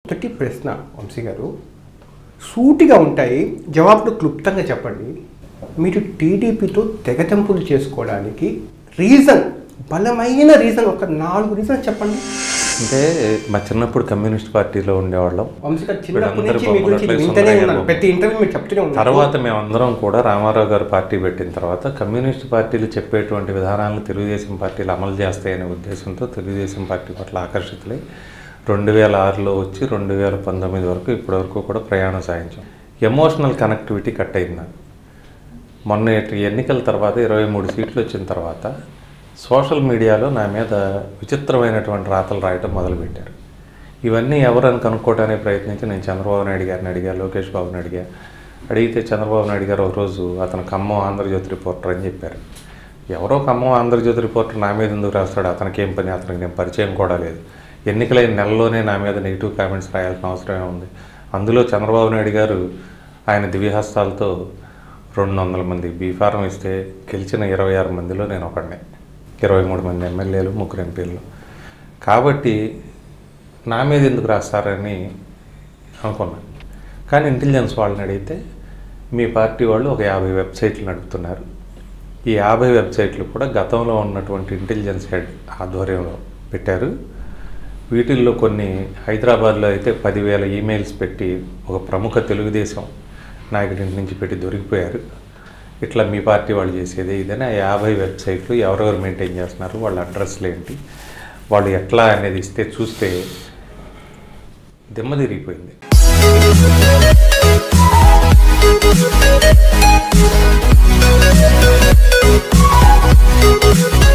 మొదటి ప్రశ్న వంశీ గారు సూటిగా ఉంటాయి జవాబులు క్లుప్తంగా చెప్పండి మీరు టీడీపీతో తెగతెంపులు చేసుకోవడానికి రీజన్ బలమైన రీజన్ ఒక నాలుగు రీజన్ చెప్పండి అంటే మా చిన్నప్పుడు కమ్యూనిస్ట్ పార్టీలో ఉండేవాళ్ళం వంశీ గారు చిన్నప్పటి నుంచి వీళ్ళందరూ మీ గురించి బొమ్మలు వింటూనే సుందరయ్య ఉన్నాను గారు. ప్రతి ఇంటర్వ్యూ మీరు చెప్తూనే ఉన్నారు తర్వాత మేమందరం కూడా రామారావు గారు పార్టీ పెట్టిన తర్వాత కమ్యూనిస్ట్ పార్టీలు చెప్పేటువంటి విధానాలను తెలుగుదేశం పార్టీలు అమలు చేస్తాయనే ఉద్దేశంతో తెలుగుదేశం పార్టీ పట్ల ఆకర్షితులై రెండు వేల ఆరులో వచ్చి రెండు వేల పంతొమ్మిది వరకు ఇప్పటి వరకు కూడా ప్రయాణం సాగించాం ఎమోషనల్ కనెక్టివిటీ కట్ అయింది నాకు మొన్న ఎన్నికల తర్వాత ఇరవై మూడు సీట్లు వచ్చిన తర్వాత సోషల్ మీడియాలో నా మీద విచిత్రమైనటువంటి రాతలు రాయటం మొదలుపెట్టారు ఇవన్నీ ఎవరని కనుక్కోవడానికి ప్రయత్నించి నేను చంద్రబాబు నాయుడు గారిని అడిగా లోకేష్ బాబుని అడిగా అడిగితే చంద్రబాబు నాయుడు గారు ఒకరోజు అతను ఖమ్మం ఆంధ్రజ్యోతి రిపోర్టర్ అని చెప్పారు ఎవరో ఖమ్మం ఆంధ్రజ్యోతి రిపోర్టర్ నా మీద ఎందుకు రాస్తాడు అతనికి ఏం పని అతనికి నేను పరిచయం కూడా లేదు ఎన్నికలైన నెలలోనే నా మీద నెగిటివ్ కామెంట్స్ రాయాల్సిన అవసరమే ఉంది అందులో చంద్రబాబు నాయుడు గారు ఆయన దివ్యహస్తాలతో రెండు వందల మంది బీఫారం ఇస్తే గెలిచిన ఇరవై ఆరు మందిలో నేను ఒకడినే ఇరవై మూడు మంది ఎమ్మెల్యేలు ముగ్గురు ఎంపీలు కాబట్టి నా మీద ఎందుకు రాస్తారని అనుకున్నాను కానీ ఇంటెలిజెన్స్ వాళ్ళని అడిగితే మీ పార్టీ వాళ్ళు ఒక యాభై వెబ్సైట్లు నడుపుతున్నారు ఈ యాభై వెబ్సైట్లు కూడా గతంలో ఉన్నటువంటి ఇంటెలిజెన్స్ హెడ్ ఆధ్వర్యంలో పెట్టారు వీటిల్లో కొన్ని హైదరాబాద్లో అయితే పదివేల ఈమెయిల్స్ పెట్టి ఒక ప్రముఖ తెలుగుదేశం నాయకుడి ఇంటి నుంచి పెట్టి దొరికిపోయారు ఇట్లా మీ పార్టీ వాళ్ళు చేసేది ఇదని ఆ యాభై వెబ్సైట్లు ఎవరెవరు మెయింటైన్ చేస్తున్నారు వాళ్ళ అడ్రస్లు ఏంటి వాళ్ళు ఎట్లా అనేది ఇస్తే చూస్తే దిమ్మ తిరిగిపోయింది Thank you.